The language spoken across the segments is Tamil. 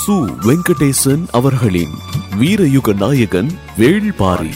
சு வெங்கடேசன் அவர்களின் வீரயுக நாயகன் வேள்பாரி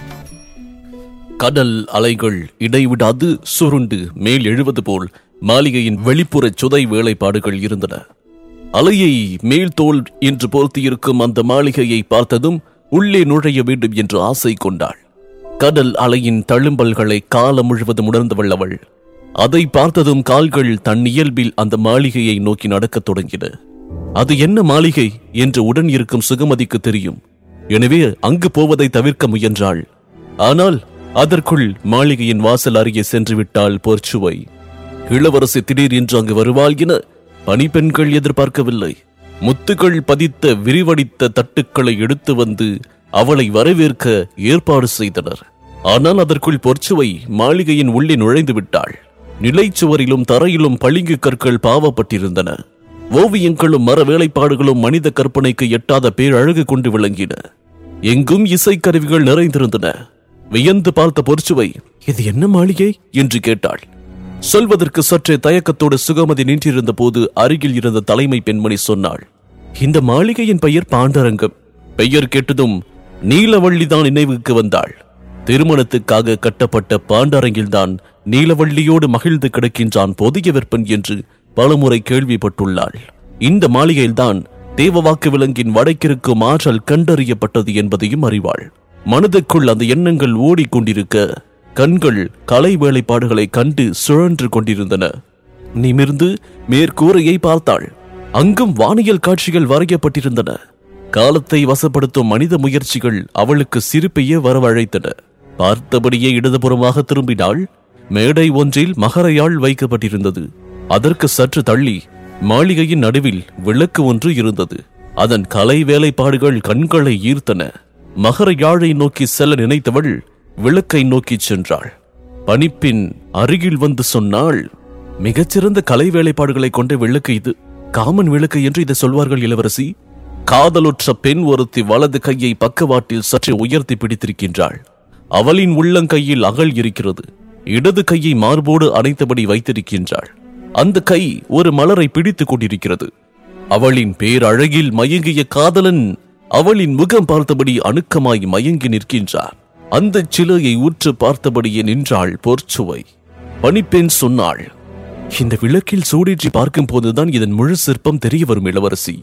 கடல் அலைகள் இடைவிடாது சுருண்டு மேல் எழுவது போல் மாளிகையின் வெளிப்புற சுதை வேலைப்பாடுகள் இருந்தன அலையை மேல் தோல் என்று போர்த்தியிருக்கும் அந்த மாளிகையை பார்த்ததும் உள்ளே நுழைய வேண்டும் என்று ஆசை கொண்டாள் கடல் அலையின் தழும்பல்களை காலம் முழுவதும் உணர்ந்தவள் அவள் அதை பார்த்ததும் கால்கள் தன் இயல்பில் அந்த மாளிகையை நோக்கி நடக்கத் தொடங்கின அது என்ன மாளிகை என்று உடன் இருக்கும் சுகமதிக்கு தெரியும் எனவே அங்கு போவதை தவிர்க்க முயன்றாள் ஆனால் அதற்குள் மாளிகையின் வாசல் அருகே சென்று விட்டாள் போர்ச்சுவை இளவரசி திடீர் என்று அங்கு வருவாள் என பணிப்பெண்கள் எதிர்பார்க்கவில்லை முத்துகள் பதித்த விரிவடித்த தட்டுக்களை எடுத்து வந்து அவளை வரவேற்க ஏற்பாடு செய்தனர் ஆனால் அதற்குள் பொற்சுவை மாளிகையின் உள்ளே நுழைந்து விட்டாள் நிலைச்சுவரிலும் தரையிலும் பளிங்கு கற்கள் பாவப்பட்டிருந்தன ஓவியங்களும் மர வேலைப்பாடுகளும் மனித கற்பனைக்கு எட்டாத பேரழகு கொண்டு விளங்கின எங்கும் இசைக்கருவிகள் நிறைந்திருந்தன வியந்து பார்த்த பொற்சுவை இது என்ன மாளிகை என்று கேட்டாள் சொல்வதற்கு சற்றே தயக்கத்தோடு சுகமதி நின்றிருந்த போது அருகில் இருந்த தலைமை பெண்மணி சொன்னாள் இந்த மாளிகையின் பெயர் பாண்டரங்கம் பெயர் கேட்டதும் நீலவள்ளிதான் நினைவுக்கு வந்தாள் திருமணத்துக்காக கட்டப்பட்ட பாண்டரங்கில்தான் நீலவள்ளியோடு மகிழ்ந்து கிடக்கின்றான் பொதிய வெப்பன் என்று பலமுறை கேள்விப்பட்டுள்ளாள் இந்த மாளிகையில்தான் தேவவாக்கு விலங்கின் வடக்கிருக்கும் ஆற்றல் கண்டறியப்பட்டது என்பதையும் அறிவாள் மனதுக்குள் அந்த எண்ணங்கள் ஓடிக்கொண்டிருக்க கண்கள் கலை வேலைப்பாடுகளை கண்டு சுழன்று கொண்டிருந்தன நிமிர்ந்து மேற்கூரையை பார்த்தாள் அங்கும் வானியல் காட்சிகள் வரையப்பட்டிருந்தன காலத்தை வசப்படுத்தும் மனித முயற்சிகள் அவளுக்கு சிரிப்பையே வரவழைத்தன பார்த்தபடியே இடதுபுறமாக திரும்பினாள் மேடை ஒன்றில் மகரையாள் வைக்கப்பட்டிருந்தது அதற்கு சற்று தள்ளி மாளிகையின் நடுவில் விளக்கு ஒன்று இருந்தது அதன் கலை வேலைப்பாடுகள் கண்களை ஈர்த்தன மகர யாழை நோக்கி செல்ல நினைத்தவள் விளக்கை நோக்கிச் சென்றாள் பணிப்பின் அருகில் வந்து சொன்னாள் மிகச்சிறந்த கலை வேலைப்பாடுகளை கொண்ட விளக்கு இது காமன் விளக்கு என்று இதை சொல்வார்கள் இளவரசி காதலுற்ற பெண் ஒருத்தி வலது கையை பக்கவாட்டில் சற்றே உயர்த்தி பிடித்திருக்கின்றாள் அவளின் உள்ளங்கையில் அகல் இருக்கிறது இடது கையை மார்போடு அணைத்தபடி வைத்திருக்கின்றாள் அந்த கை ஒரு மலரை பிடித்துக் கொண்டிருக்கிறது அவளின் பேரழகில் மயங்கிய காதலன் அவளின் முகம் பார்த்தபடி அணுக்கமாய் மயங்கி நிற்கின்றார் அந்த சிலையை உற்று பார்த்தபடியே நின்றாள் போர்ச்சுவை பணிப்பெண் சொன்னாள் இந்த விளக்கில் சூடேற்றி பார்க்கும் போதுதான் இதன் முழு சிற்பம் தெரிய வரும் இளவரசி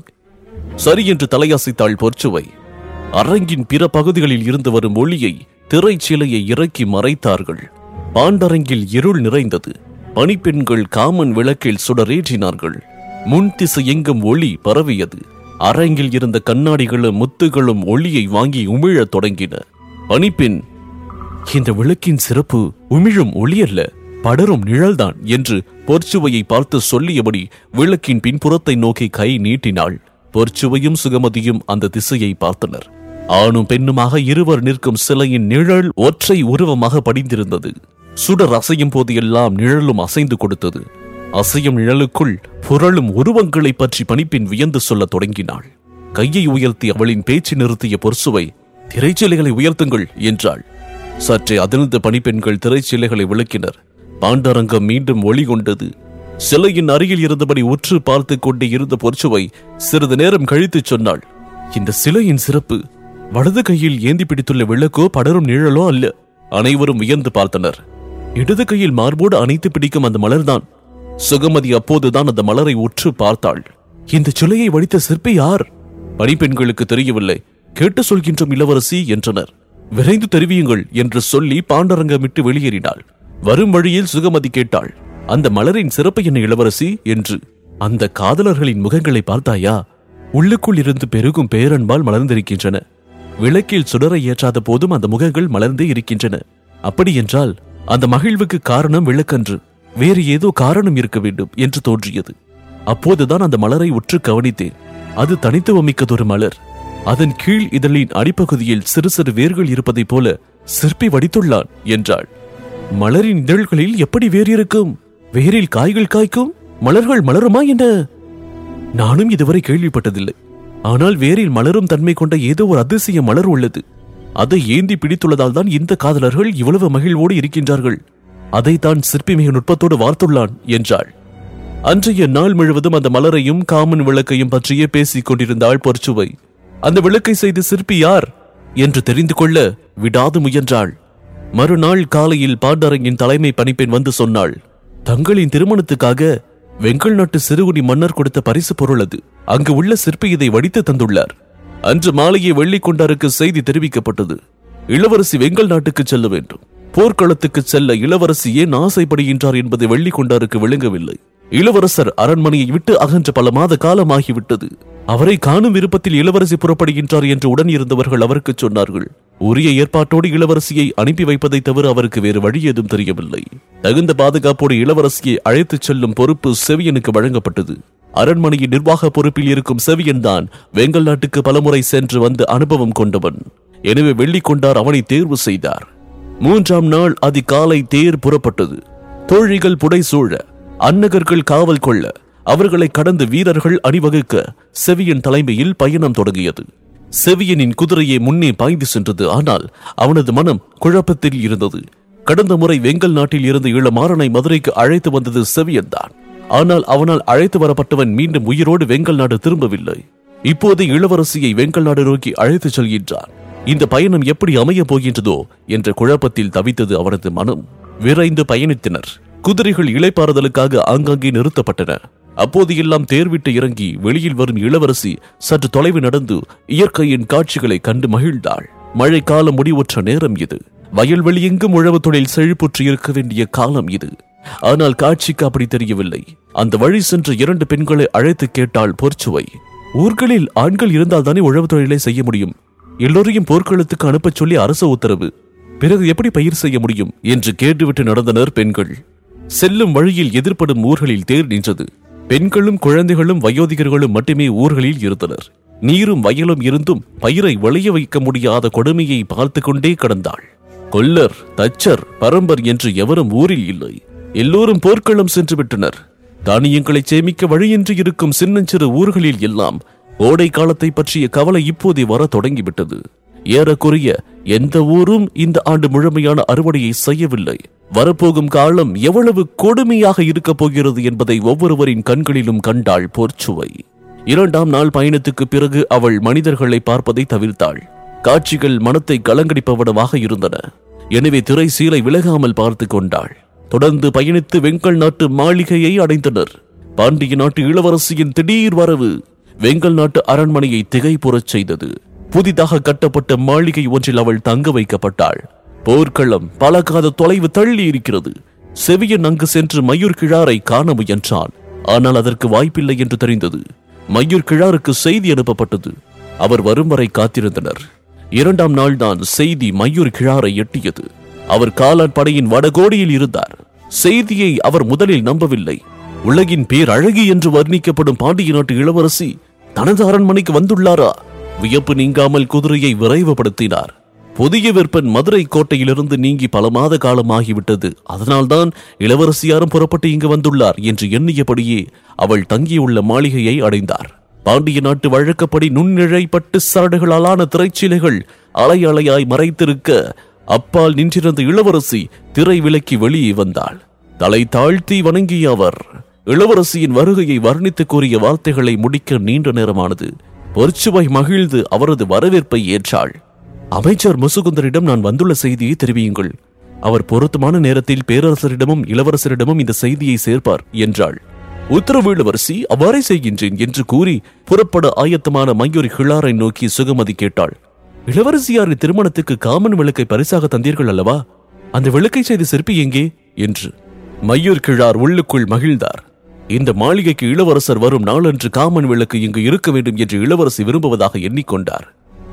சரி என்று தலையசைத்தாள் பொற்சுவை அரங்கின் பிற பகுதிகளில் இருந்து வரும் ஒளியை திரைச்சிலையை இறக்கி மறைத்தார்கள் பாண்டரங்கில் இருள் நிறைந்தது பணிப்பெண்கள் காமன் விளக்கில் சுடரேற்றினார்கள் முன் திசை எங்கும் ஒளி பரவியது அரங்கில் இருந்த கண்ணாடிகளும் முத்துகளும் ஒளியை வாங்கி உமிழத் தொடங்கின பணிப்பெண் இந்த விளக்கின் சிறப்பு உமிழும் ஒளி அல்ல படரும் நிழல்தான் என்று பொற்சுவையை பார்த்து சொல்லியபடி விளக்கின் பின்புறத்தை நோக்கி கை நீட்டினாள் பொற்சுவையும் சுகமதியும் அந்த திசையை பார்த்தனர் ஆணும் பெண்ணுமாக இருவர் நிற்கும் சிலையின் நிழல் ஒற்றை உருவமாக படிந்திருந்தது சுடர் அசையும் போது எல்லாம் நிழலும் அசைந்து கொடுத்தது அசையும் நிழலுக்குள் புரளும் உருவங்களை பற்றி பணிப்பின் வியந்து சொல்லத் தொடங்கினாள் கையை உயர்த்தி அவளின் பேச்சு நிறுத்திய பொற்சுவை திரைச்சிலைகளை உயர்த்துங்கள் என்றாள் சற்றே அதிர்ந்த பணிப்பெண்கள் திரைச்சிலைகளை விளக்கினர் பாண்டரங்கம் மீண்டும் ஒளி கொண்டது சிலையின் அருகில் இருந்தபடி உற்று பார்த்து கொண்டே இருந்த பொற்சுவை சிறிது நேரம் கழித்து சொன்னாள் இந்த சிலையின் சிறப்பு வலது கையில் ஏந்தி பிடித்துள்ள விளக்கோ படரும் நிழலோ அல்ல அனைவரும் வியந்து பார்த்தனர் இடது கையில் மார்போடு அணைத்து பிடிக்கும் அந்த மலர்தான் சுகமதி அப்போதுதான் அந்த மலரை உற்று பார்த்தாள் இந்த சிலையை வடித்த சிற்பி யார் பணிப்பெண்களுக்கு தெரியவில்லை கேட்டு சொல்கின்றோம் இளவரசி என்றனர் விரைந்து தெரிவியுங்கள் என்று சொல்லி பாண்டரங்கமிட்டு வெளியேறினாள் வரும் வழியில் சுகமதி கேட்டாள் அந்த மலரின் சிறப்பு என்ன இளவரசி என்று அந்த காதலர்களின் முகங்களை பார்த்தாயா உள்ளுக்குள் இருந்து பெருகும் பேரன்பால் மலர்ந்திருக்கின்றன விளக்கில் சுடரை ஏற்றாத போதும் அந்த முகங்கள் மலர்ந்தே இருக்கின்றன அப்படி என்றால் அந்த மகிழ்வுக்கு காரணம் விளக்கன்று வேறு ஏதோ காரணம் இருக்க வேண்டும் என்று தோன்றியது அப்போதுதான் அந்த மலரை உற்று கவனித்தேன் அது தனித்துவமிக்கதொரு மலர் அதன் கீழ் இதழின் அடிப்பகுதியில் சிறு சிறு வேர்கள் இருப்பதைப் போல சிற்பி வடித்துள்ளான் என்றாள் மலரின் இதழ்களில் எப்படி வேர் இருக்கும் வேரில் காய்கள் காய்க்கும் மலர்கள் மலருமா என்ன நானும் இதுவரை கேள்விப்பட்டதில்லை ஆனால் வேரில் மலரும் தன்மை கொண்ட ஏதோ ஒரு அதிசய மலர் உள்ளது அதை ஏந்தி பிடித்துள்ளதால் தான் இந்த காதலர்கள் இவ்வளவு மகிழ்வோடு இருக்கின்றார்கள் அதை தான் சிற்பி மிக நுட்பத்தோடு வார்த்துள்ளான் என்றாள் அன்றைய நாள் முழுவதும் அந்த மலரையும் காமன் விளக்கையும் பற்றியே பேசிக் கொண்டிருந்தாள் பொற்சுவை அந்த விளக்கை செய்த சிற்பி யார் என்று தெரிந்து கொள்ள விடாது முயன்றாள் மறுநாள் காலையில் பாண்டரங்கின் தலைமை பணிப்பெண் வந்து சொன்னாள் தங்களின் திருமணத்துக்காக வெங்கல் நாட்டு சிறுகுடி மன்னர் கொடுத்த பரிசு பொருள் அது அங்கு உள்ள சிற்பி இதை வடித்து தந்துள்ளார் அன்று மாலையே வெள்ளி கொண்டாருக்கு செய்தி தெரிவிக்கப்பட்டது இளவரசி வெங்கல் நாட்டுக்கு செல்ல வேண்டும் போர்க்களத்துக்கு செல்ல இளவரசி ஏன் ஆசைப்படுகின்றார் என்பது வெள்ளி கொண்டாருக்கு விளங்கவில்லை இளவரசர் அரண்மனையை விட்டு அகன்ற பல மாத காலமாகிவிட்டது அவரை காணும் விருப்பத்தில் இளவரசி புறப்படுகின்றார் என்று உடன் இருந்தவர்கள் அவருக்கு சொன்னார்கள் உரிய ஏற்பாட்டோடு இளவரசியை அனுப்பி வைப்பதை தவிர அவருக்கு வேறு வழி ஏதும் தெரியவில்லை தகுந்த பாதுகாப்போடு இளவரசியை அழைத்துச் செல்லும் பொறுப்பு செவியனுக்கு வழங்கப்பட்டது அரண்மனையின் நிர்வாக பொறுப்பில் இருக்கும் செவியன் தான் வெங்கல் நாட்டுக்கு பலமுறை சென்று வந்து அனுபவம் கொண்டவன் எனவே வெள்ளி கொண்டார் அவனை தேர்வு செய்தார் மூன்றாம் நாள் அதிகாலை தேர் புறப்பட்டது தோழிகள் புடைசூழ அன்னகர்கள் காவல் கொள்ள அவர்களை கடந்து வீரர்கள் அணிவகுக்க செவியன் தலைமையில் பயணம் தொடங்கியது செவியனின் குதிரையை முன்னே பாய்ந்து சென்றது ஆனால் அவனது மனம் குழப்பத்தில் இருந்தது கடந்த முறை வெங்கல் நாட்டில் இருந்து இளமாறனை மதுரைக்கு அழைத்து வந்தது செவியன் தான் ஆனால் அவனால் அழைத்து வரப்பட்டவன் மீண்டும் உயிரோடு வெங்கல் நாடு திரும்பவில்லை இப்போது இளவரசியை வெங்கல் நாடு நோக்கி அழைத்துச் செல்கின்றான் இந்த பயணம் எப்படி அமையப் போகின்றதோ என்ற குழப்பத்தில் தவித்தது அவரது மனம் விரைந்து பயணித்தனர் குதிரைகள் இளைப்பாறுதலுக்காக ஆங்காங்கே நிறுத்தப்பட்டன அப்போது எல்லாம் தேர்விட்டு இறங்கி வெளியில் வரும் இளவரசி சற்று தொலைவு நடந்து இயற்கையின் காட்சிகளை கண்டு மகிழ்ந்தாள் மழைக்காலம் முடிவுற்ற நேரம் இது வயல்வெளி எங்கும் உழவு தொழில் செழிப்புற்று இருக்க வேண்டிய காலம் இது ஆனால் காட்சிக்கு அப்படி தெரியவில்லை அந்த வழி சென்ற இரண்டு பெண்களை அழைத்து கேட்டாள் பொற்சுவை ஊர்களில் ஆண்கள் இருந்தால் தானே உழவு தொழிலை செய்ய முடியும் எல்லோரையும் போர்க்களத்துக்கு அனுப்பச் சொல்லி அரசு உத்தரவு பிறகு எப்படி பயிர் செய்ய முடியும் என்று கேட்டுவிட்டு நடந்தனர் பெண்கள் செல்லும் வழியில் எதிர்ப்படும் ஊர்களில் தேர் நின்றது பெண்களும் குழந்தைகளும் வயோதிகர்களும் மட்டுமே ஊர்களில் இருந்தனர் நீரும் வயலும் இருந்தும் பயிரை விளைய வைக்க முடியாத கொடுமையை பார்த்து கொண்டே கடந்தாள் கொல்லர் தச்சர் பரம்பர் என்று எவரும் ஊரில் இல்லை எல்லோரும் போர்க்களம் சென்று விட்டனர் தானியங்களை சேமிக்க வழியின்றி இருக்கும் சின்னஞ்சிறு ஊர்களில் எல்லாம் கோடை காலத்தை பற்றிய கவலை இப்போதே வர தொடங்கிவிட்டது ஏறக்குறைய எந்த ஊரும் இந்த ஆண்டு முழுமையான அறுவடையை செய்யவில்லை வரப்போகும் காலம் எவ்வளவு கொடுமையாக இருக்கப் போகிறது என்பதை ஒவ்வொருவரின் கண்களிலும் கண்டாள் போர்ச்சுவை இரண்டாம் நாள் பயணத்துக்கு பிறகு அவள் மனிதர்களை பார்ப்பதை தவிர்த்தாள் காட்சிகள் மனத்தை கலங்கடிப்பவனமாக இருந்தன எனவே திரை சீலை விலகாமல் பார்த்து கொண்டாள் தொடர்ந்து பயணித்து வெங்கல் நாட்டு மாளிகையை அடைந்தனர் பாண்டிய நாட்டு இளவரசியின் திடீர் வரவு வெங்கல் நாட்டு அரண்மனையை திகைப்புறச் செய்தது புதிதாக கட்டப்பட்ட மாளிகை ஒன்றில் அவள் தங்க வைக்கப்பட்டாள் போர்க்களம் பல காத தொலைவு தள்ளி இருக்கிறது செவியன் அங்கு சென்று மயூர் கிழாரை காண முயன்றான் ஆனால் அதற்கு வாய்ப்பில்லை என்று தெரிந்தது மயூர் கிழாருக்கு செய்தி அனுப்பப்பட்டது அவர் வரும் வரை காத்திருந்தனர் இரண்டாம் நாள்தான் செய்தி மயூர் கிழாரை எட்டியது அவர் காலான் படையின் வடகோடியில் இருந்தார் செய்தியை அவர் முதலில் நம்பவில்லை உலகின் பேரழகி என்று வர்ணிக்கப்படும் பாண்டிய நாட்டு இளவரசி தனது அரண்மனைக்கு வந்துள்ளாரா வியப்பு நீங்காமல் குதிரையை விரைவுபடுத்தினார் புதிய விற்பன் மதுரை கோட்டையிலிருந்து நீங்கி பல மாத காலமாகிவிட்டது அதனால்தான் இளவரசியாரும் புறப்பட்டு இங்கு வந்துள்ளார் என்று எண்ணியபடியே அவள் தங்கியுள்ள மாளிகையை அடைந்தார் பாண்டிய நாட்டு வழக்கப்படி நுண்ணிழை பட்டு சரடுகளாலான திரைச்சீலைகள் அலை அலையாய் மறைத்திருக்க அப்பால் நின்றிருந்த இளவரசி திரை விலக்கி வெளியே வந்தாள் தலை தாழ்த்தி வணங்கிய அவர் இளவரசியின் வருகையை வர்ணித்து கூறிய வார்த்தைகளை முடிக்க நீண்ட நேரமானது பொற்சுவை மகிழ்ந்து அவரது வரவேற்பை ஏற்றாள் அமைச்சர் முசுகுந்தரிடம் நான் வந்துள்ள செய்தியை தெரிவியுங்கள் அவர் பொருத்தமான நேரத்தில் பேரரசரிடமும் இளவரசரிடமும் இந்த செய்தியை சேர்ப்பார் என்றாள் உத்தரவு இளவரசி அவ்வாறே செய்கின்றேன் என்று கூறி புறப்பட ஆயத்தமான மயூரி கிளாரை நோக்கி சுகமதி கேட்டாள் இளவரசியாரின் திருமணத்துக்கு காமன் விளக்கை பரிசாக தந்தீர்கள் அல்லவா அந்த விளக்கை செய்த சிற்பி எங்கே என்று மயூர் கிழார் உள்ளுக்குள் மகிழ்ந்தார் இந்த மாளிகைக்கு இளவரசர் வரும் நாளன்று காமன் விளக்கு இங்கு இருக்க வேண்டும் என்று இளவரசி விரும்புவதாக எண்ணிக்கொண்டார்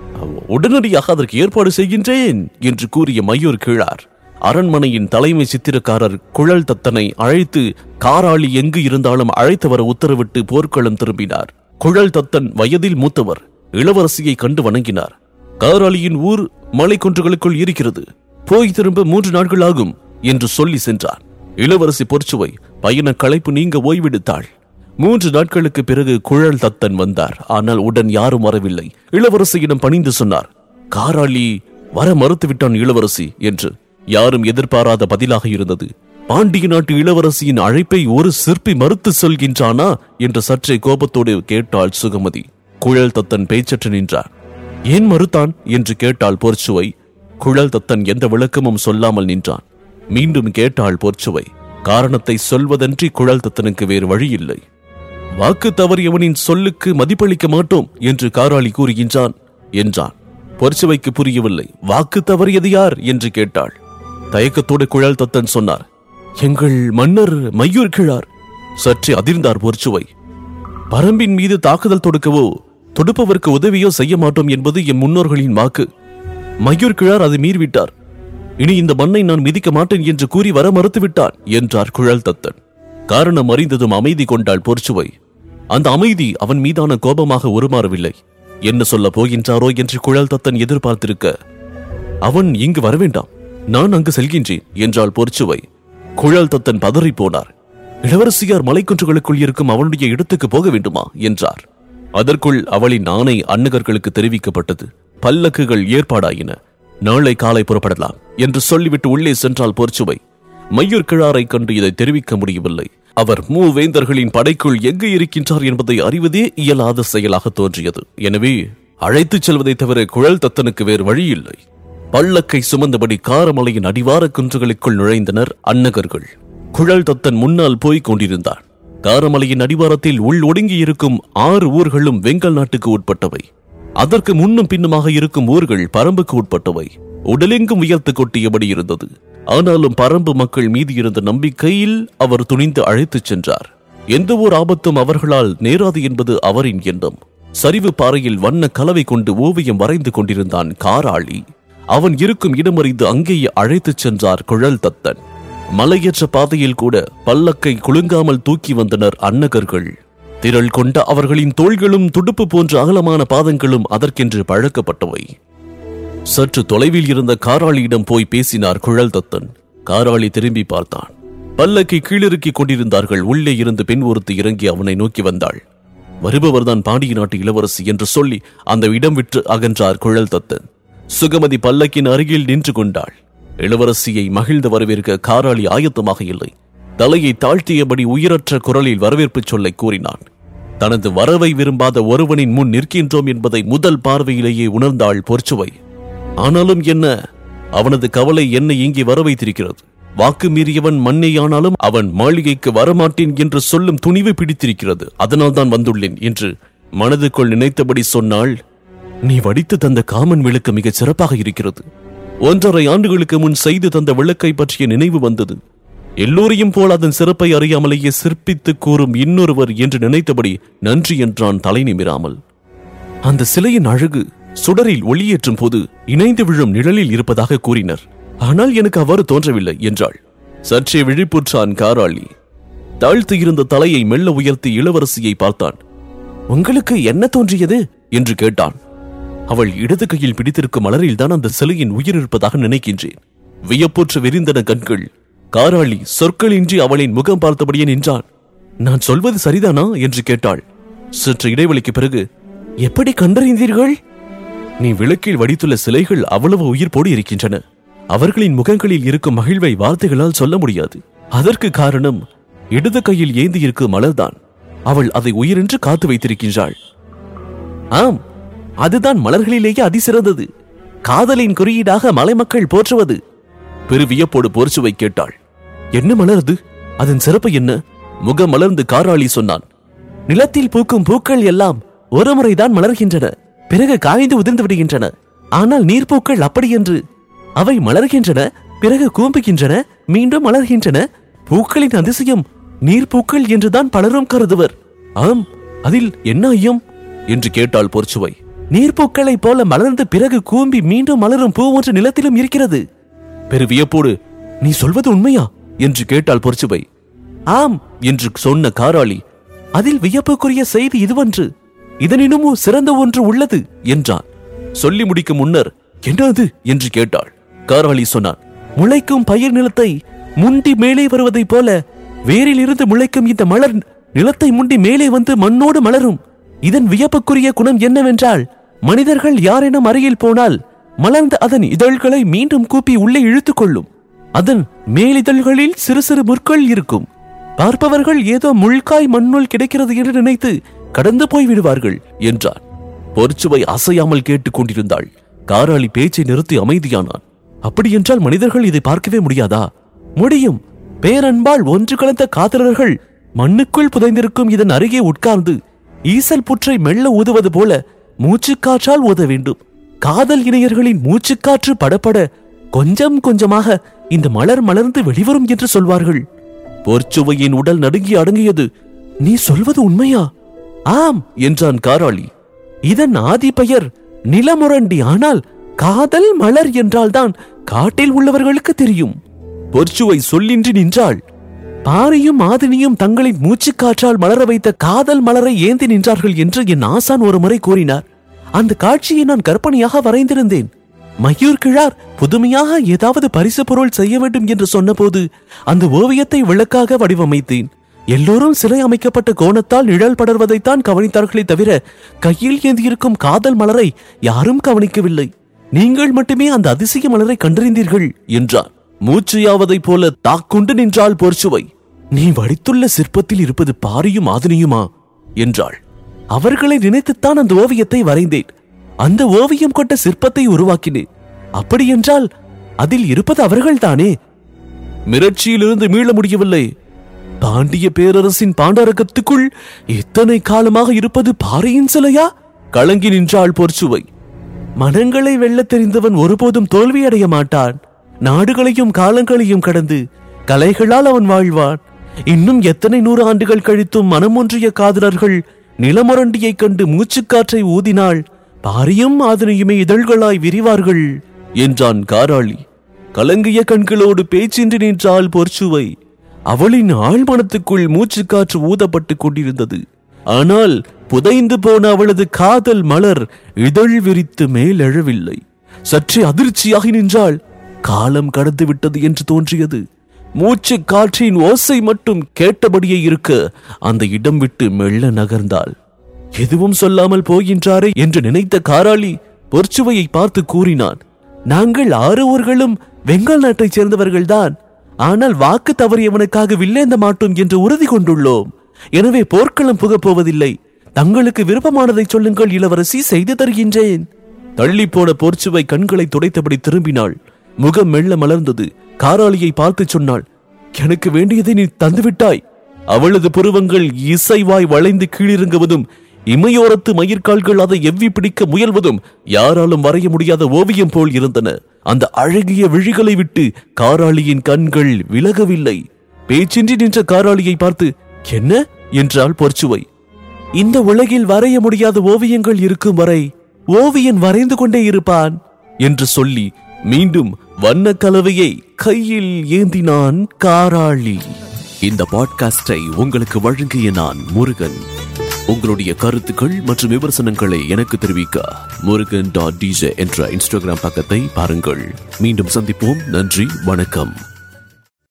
உடனடியாக அதற்கு ஏற்பாடு செய்கின்றேன் என்று கூறிய மயூர் கிழார் அரண்மனையின் தலைமை சித்திரக்காரர் குழல் தத்தனை அழைத்து காராளி எங்கு இருந்தாலும் அழைத்து வர உத்தரவிட்டு போர்க்களம் திரும்பினார் குழல் தத்தன் வயதில் மூத்தவர் இளவரசியை கண்டு வணங்கினார் காராளியின் ஊர் மலைக்குன்றுகளுக்குள் இருக்கிறது போய் திரும்ப மூன்று நாட்கள் ஆகும் என்று சொல்லி சென்றார் இளவரசி பொற்சுவை பயண களைப்பு நீங்க ஓய்வெடுத்தாள் மூன்று நாட்களுக்கு பிறகு குழல் தத்தன் வந்தார் ஆனால் உடன் யாரும் வரவில்லை இளவரசியிடம் பணிந்து சொன்னார் காராளி வர மறுத்துவிட்டான் இளவரசி என்று யாரும் எதிர்பாராத பதிலாக இருந்தது பாண்டிய நாட்டு இளவரசியின் அழைப்பை ஒரு சிற்பி மறுத்து சொல்கின்றானா என்று சற்றே கோபத்தோடு கேட்டாள் சுகமதி குழல் தத்தன் பேச்சற்று நின்றார் ஏன் மறுத்தான் என்று கேட்டாள் போர்ச்சுவை குழல் தத்தன் எந்த விளக்கமும் சொல்லாமல் நின்றான் மீண்டும் கேட்டாள் போர்ச்சுவை காரணத்தை சொல்வதன்றி குழல் தத்தனுக்கு வேறு வழியில்லை வாக்கு தவறியவனின் சொல்லுக்கு மதிப்பளிக்க மாட்டோம் என்று காராளி கூறுகின்றான் என்றான் பொற்சுவைக்கு புரியவில்லை வாக்கு தவறியது யார் என்று கேட்டாள் தயக்கத்தோடு குழல் தத்தன் சொன்னார் எங்கள் மன்னர் மையூர் கிழார் சற்றே அதிர்ந்தார் பொற்சுவை பரம்பின் மீது தாக்குதல் தொடுக்கவோ தொடுப்பவருக்கு உதவியோ செய்ய மாட்டோம் என்பது என் முன்னோர்களின் வாக்கு மையூர் கிழார் அதை மீறிவிட்டார் இனி இந்த மண்ணை நான் மிதிக்க மாட்டேன் என்று கூறி வர மறுத்துவிட்டான் என்றார் குழல் தத்தன் காரணம் அறிந்ததும் அமைதி கொண்டாள் பொற்சுவை அந்த அமைதி அவன் மீதான கோபமாக உருமாறவில்லை என்ன சொல்ல போகின்றாரோ என்று குழல் தத்தன் எதிர்பார்த்திருக்க அவன் இங்கு வரவேண்டாம் நான் அங்கு செல்கின்றேன் என்றாள் பொற்சுவை குழல் தத்தன் பதறிப் போனார் இளவரசியார் மலைக்குன்றுகளுக்குள் இருக்கும் அவனுடைய இடத்துக்கு போக வேண்டுமா என்றார் அதற்குள் அவளின் ஆணை அன்னகர்களுக்கு தெரிவிக்கப்பட்டது பல்லக்குகள் ஏற்பாடாயின நாளை காலை புறப்படலாம் என்று சொல்லிவிட்டு உள்ளே சென்றால் போர்ச்சுவை மையூர் கிழாரை கண்டு இதை தெரிவிக்க முடியவில்லை அவர் மூவேந்தர்களின் படைக்குள் எங்கு இருக்கின்றார் என்பதை அறிவதே இயலாத செயலாக தோன்றியது எனவே அழைத்துச் செல்வதை தவிர குழல் தத்தனுக்கு வேறு வழியில்லை பல்லக்கை சுமந்தபடி காரமலையின் அடிவார குன்றுகளுக்குள் நுழைந்தனர் அன்னகர்கள் குழல் தத்தன் முன்னால் போய்க் கொண்டிருந்தான் காரமலையின் அடிவாரத்தில் உள் ஒடுங்கி இருக்கும் ஆறு ஊர்களும் வெங்கல் நாட்டுக்கு உட்பட்டவை அதற்கு முன்னும் பின்னுமாக இருக்கும் ஊர்கள் பரம்புக்கு உட்பட்டவை உடலெங்கும் உயர்த்து கொட்டியபடி இருந்தது ஆனாலும் பரம்பு மக்கள் மீது இருந்த நம்பிக்கையில் அவர் துணிந்து அழைத்துச் சென்றார் எந்த ஒரு ஆபத்தும் அவர்களால் நேராது என்பது அவரின் எண்ணம் சரிவு பாறையில் வண்ண கலவை கொண்டு ஓவியம் வரைந்து கொண்டிருந்தான் காராளி அவன் இருக்கும் இடமறிந்து அங்கேயே அழைத்துச் சென்றார் குழல் தத்தன் மலையேற்ற பாதையில் கூட பல்லக்கை குலுங்காமல் தூக்கி வந்தனர் அன்னகர்கள் திரள் கொண்ட அவர்களின் தோள்களும் துடுப்பு போன்ற அகலமான பாதங்களும் அதற்கென்று பழக்கப்பட்டவை சற்று தொலைவில் இருந்த காராளியிடம் போய் பேசினார் குழல் தத்தன் காராளி திரும்பி பார்த்தான் பல்லக்கை கீழிறக்கிக் கொண்டிருந்தார்கள் உள்ளே இருந்து பெண் ஒருத்தி இறங்கி அவனை நோக்கி வந்தாள் வருபவர்தான் பாண்டிய நாட்டு இளவரசி என்று சொல்லி அந்த இடம் விட்டு அகன்றார் குழல் தத்தன் சுகமதி பல்லக்கின் அருகில் நின்று கொண்டாள் இளவரசியை மகிழ்ந்து வரவேற்க காராளி ஆயத்தமாக இல்லை தலையை தாழ்த்தியபடி உயிரற்ற குரலில் வரவேற்புச் சொல்லை கூறினான் தனது வரவை விரும்பாத ஒருவனின் முன் நிற்கின்றோம் என்பதை முதல் பார்வையிலேயே உணர்ந்தாள் பொற்சுவை ஆனாலும் என்ன அவனது கவலை என்னை இங்கே வர வைத்திருக்கிறது வாக்கு மீறியவன் மண்ணேயானாலும் அவன் மாளிகைக்கு வரமாட்டேன் என்று சொல்லும் துணிவு பிடித்திருக்கிறது அதனால் தான் வந்துள்ளேன் என்று மனதுக்குள் நினைத்தபடி சொன்னாள் நீ வடித்து தந்த காமன் விளக்கு மிகச் சிறப்பாக இருக்கிறது ஒன்றரை ஆண்டுகளுக்கு முன் செய்து தந்த விளக்கை பற்றிய நினைவு வந்தது எல்லோரையும் போல் அதன் சிறப்பை அறியாமலேயே சிற்பித்து கூறும் இன்னொருவர் என்று நினைத்தபடி நன்றி என்றான் தலை நிமிராமல் அந்த சிலையின் அழகு சுடரில் ஒளியேற்றும் போது இணைந்து விழும் நிழலில் இருப்பதாக கூறினர் ஆனால் எனக்கு அவ்வாறு தோன்றவில்லை என்றாள் சற்றே விழிப்புற்றான் காராளி தாழ்த்து இருந்த தலையை மெல்ல உயர்த்தி இளவரசியை பார்த்தான் உங்களுக்கு என்ன தோன்றியது என்று கேட்டான் அவள் இடது கையில் பிடித்திருக்கும் மலரில்தான் அந்த சிலையின் உயிர் இருப்பதாக நினைக்கின்றேன் வியப்புற்று விரிந்தன கண்கள் காராளி சொற்களின்றி அவளின் முகம் பார்த்தபடியே நின்றான் நான் சொல்வது சரிதானா என்று கேட்டாள் சற்று இடைவெளிக்கு பிறகு எப்படி கண்டறிந்தீர்கள் நீ விளக்கில் வடித்துள்ள சிலைகள் அவ்வளவு உயிர்ப்போடு இருக்கின்றன அவர்களின் முகங்களில் இருக்கும் மகிழ்வை வார்த்தைகளால் சொல்ல முடியாது அதற்கு காரணம் இடது கையில் ஏந்தி இருக்கும் மலர்தான் அவள் அதை உயிரென்று காத்து வைத்திருக்கின்றாள் ஆம் அதுதான் மலர்களிலேயே அதிசிறந்தது காதலின் குறியீடாக மலைமக்கள் போற்றுவது பெரு வியப்போடு போர்ச்சுவை கேட்டாள் என்ன மலருது அதன் சிறப்பு என்ன முகம் மலர்ந்து காராளி சொன்னான் நிலத்தில் பூக்கும் பூக்கள் எல்லாம் ஒரு முறைதான் மலர்கின்றன பிறகு காய்ந்து உதிர்ந்து விடுகின்றன ஆனால் நீர்ப்பூக்கள் அப்படியென்று அவை மலர்கின்றன பிறகு கூம்புகின்றன மீண்டும் மலர்கின்றன பூக்களின் அதிசயம் நீர்ப்பூக்கள் என்றுதான் பலரும் கருதுவர் ஆம் அதில் என்ன ஐயம் என்று கேட்டாள் பொற்சுவை நீர்ப்பூக்களைப் போல மலர்ந்து பிறகு கூம்பி மீண்டும் மலரும் பூ ஒன்று நிலத்திலும் இருக்கிறது பெரு வியப்போடு நீ சொல்வது உண்மையா என்று கேட்டாள் பொற்சுவை ஆம் என்று சொன்ன காராளி அதில் வியப்புக்குரிய செய்தி இதுவன்று இதனினும் ஒரு சிறந்த ஒன்று உள்ளது என்றான் சொல்லி முடிக்கும் முன்னர் என்ன அது என்று கேட்டாள் காராளி சொன்னான் முளைக்கும் பயிர் நிலத்தை முண்டி மேலே வருவதைப் போல வேரில் இருந்து முளைக்கும் இந்த மலர் நிலத்தை முண்டி மேலே வந்து மண்ணோடு மலரும் இதன் வியப்புக்குரிய குணம் என்னவென்றால் மனிதர்கள் யாரேனும் அருகில் போனால் மலர்ந்த அதன் இதழ்களை மீண்டும் கூப்பி உள்ளே இழுத்துக் கொள்ளும் அதன் மேலிதழ்களில் சிறு சிறு முற்கள் இருக்கும் பார்ப்பவர்கள் ஏதோ முள்காய் மண்ணுள் கிடைக்கிறது என்று நினைத்து கடந்து போய் விடுவார்கள் என்றான் பொற்சுவை அசையாமல் கேட்டுக் கொண்டிருந்தாள் காராளி பேச்சை நிறுத்தி அமைதியானான் அப்படியென்றால் மனிதர்கள் இதை பார்க்கவே முடியாதா முடியும் பேரன்பால் ஒன்று கலந்த காதலர்கள் மண்ணுக்குள் புதைந்திருக்கும் இதன் அருகே உட்கார்ந்து ஈசல் புற்றை மெல்ல ஊதுவது போல மூச்சுக்காற்றால் ஊத வேண்டும் காதல் இணையர்களின் மூச்சுக்காற்று படப்பட கொஞ்சம் கொஞ்சமாக இந்த மலர் மலர்ந்து வெளிவரும் என்று சொல்வார்கள் பொற்சுவையின் உடல் நடுங்கி அடங்கியது நீ சொல்வது உண்மையா ஆம் என்றான் காராளி இதன் ஆதி பெயர் நிலமுரண்டி ஆனால் காதல் மலர் என்றால்தான் காட்டில் உள்ளவர்களுக்கு தெரியும் பொற்சுவை சொல்லின்றி நின்றாள் பாரியும் ஆதினியும் தங்களின் மூச்சுக்காற்றால் மலர வைத்த காதல் மலரை ஏந்தி நின்றார்கள் என்று என் ஆசான் ஒரு முறை கூறினார் அந்த காட்சியை நான் கற்பனையாக வரைந்திருந்தேன் மயூர் கிழார் புதுமையாக ஏதாவது பரிசு பொருள் செய்ய வேண்டும் என்று சொன்னபோது அந்த ஓவியத்தை விளக்காக வடிவமைத்தேன் எல்லோரும் சிலை அமைக்கப்பட்ட கோணத்தால் நிழல் படர்வதைத்தான் கவனித்தார்களே தவிர கையில் ஏந்தியிருக்கும் காதல் மலரை யாரும் கவனிக்கவில்லை நீங்கள் மட்டுமே அந்த அதிசய மலரை கண்டறிந்தீர்கள் என்றார் மூச்சையாவதைப் போல தாக்குண்டு நின்றாள் பொற்சுவை நீ வடித்துள்ள சிற்பத்தில் இருப்பது பாரியும் ஆதினியுமா என்றாள் அவர்களை நினைத்துத்தான் அந்த ஓவியத்தை வரைந்தேன் அந்த ஓவியம் கொண்ட சிற்பத்தை உருவாக்கினேன் அப்படியென்றால் அதில் இருப்பது அவர்கள்தானே மிரட்சியிலிருந்து மீள முடியவில்லை பாண்டிய பேரரசின் பாண்டரகத்துக்குள் இத்தனை காலமாக இருப்பது பாறையின் சிலையா கலங்கி நின்றாள் பொற்சுவை மனங்களை வெல்லத் தெரிந்தவன் ஒருபோதும் தோல்வியடைய மாட்டான் நாடுகளையும் காலங்களையும் கடந்து கலைகளால் அவன் வாழ்வான் இன்னும் எத்தனை நூறு ஆண்டுகள் கழித்தும் மனமொன்றிய காதலர்கள் நிலமுரண்டியைக் கண்டு மூச்சுக்காற்றை ஊதினாள் பாரியும் ஆதனையுமே இதழ்களாய் விரிவார்கள் என்றான் காராளி கலங்கிய கண்களோடு பேச்சின்றி நின்றாள் பொற்சுவை அவளின் ஆழ்மனத்துக்குள் மூச்சுக்காற்று ஊதப்பட்டுக் கொண்டிருந்தது ஆனால் புதைந்து போன அவளது காதல் மலர் இதழ் விரித்து மேலெழவில்லை சற்றே அதிர்ச்சியாகி நின்றாள் காலம் கடந்து விட்டது என்று தோன்றியது மூச்சு காற்றின் ஓசை மட்டும் கேட்டபடியே இருக்க அந்த இடம் விட்டு மெல்ல நகர்ந்தாள் எதுவும் சொல்லாமல் போகின்றாரே என்று நினைத்த காராளி பொற்சுவையை பார்த்து கூறினான் நாங்கள் ஆறு ஊர்களும் வெங்கல் நாட்டைச் சேர்ந்தவர்கள்தான் ஆனால் வாக்கு தவறியவனுக்காக வில்லேந்த மாட்டோம் என்று உறுதி கொண்டுள்ளோம் எனவே போர்க்களம் புகப் போவதில்லை தங்களுக்கு விருப்பமானதை சொல்லுங்கள் இளவரசி செய்து தருகின்றேன் தள்ளிப்போன போர்ச்சுவை கண்களை துடைத்தபடி திரும்பினாள் முகம் மெல்ல மலர்ந்தது காராளியை பார்த்து சொன்னாள் எனக்கு வேண்டியதை நீ தந்துவிட்டாய் அவளது புருவங்கள் இசைவாய் வளைந்து கீழிறங்குவதும் இமையோரத்து மயிர்கால்கள் அதை எவ்வி பிடிக்க முயல்வதும் யாராலும் வரைய முடியாத ஓவியம் போல் இருந்தன அந்த அழகிய விழிகளை விட்டு காராளியின் கண்கள் விலகவில்லை பேச்சின்றி நின்ற காராளியை பார்த்து என்ன என்றாள் பொற்சுவை இந்த உலகில் வரைய முடியாத ஓவியங்கள் இருக்கும் வரை ஓவியன் வரைந்து கொண்டே இருப்பான் என்று சொல்லி மீண்டும் வண்ண கலவையை கையில் ஏந்தினான் காராளி இந்த பாட்காஸ்டை உங்களுக்கு வழங்கிய நான் முருகன் உங்களுடைய கருத்துக்கள் மற்றும் விமர்சனங்களை எனக்கு தெரிவிக்க முருகன் டாட் டிஜே என்ற இன்ஸ்டாகிராம் பக்கத்தை பாருங்கள் மீண்டும் சந்திப்போம் நன்றி வணக்கம்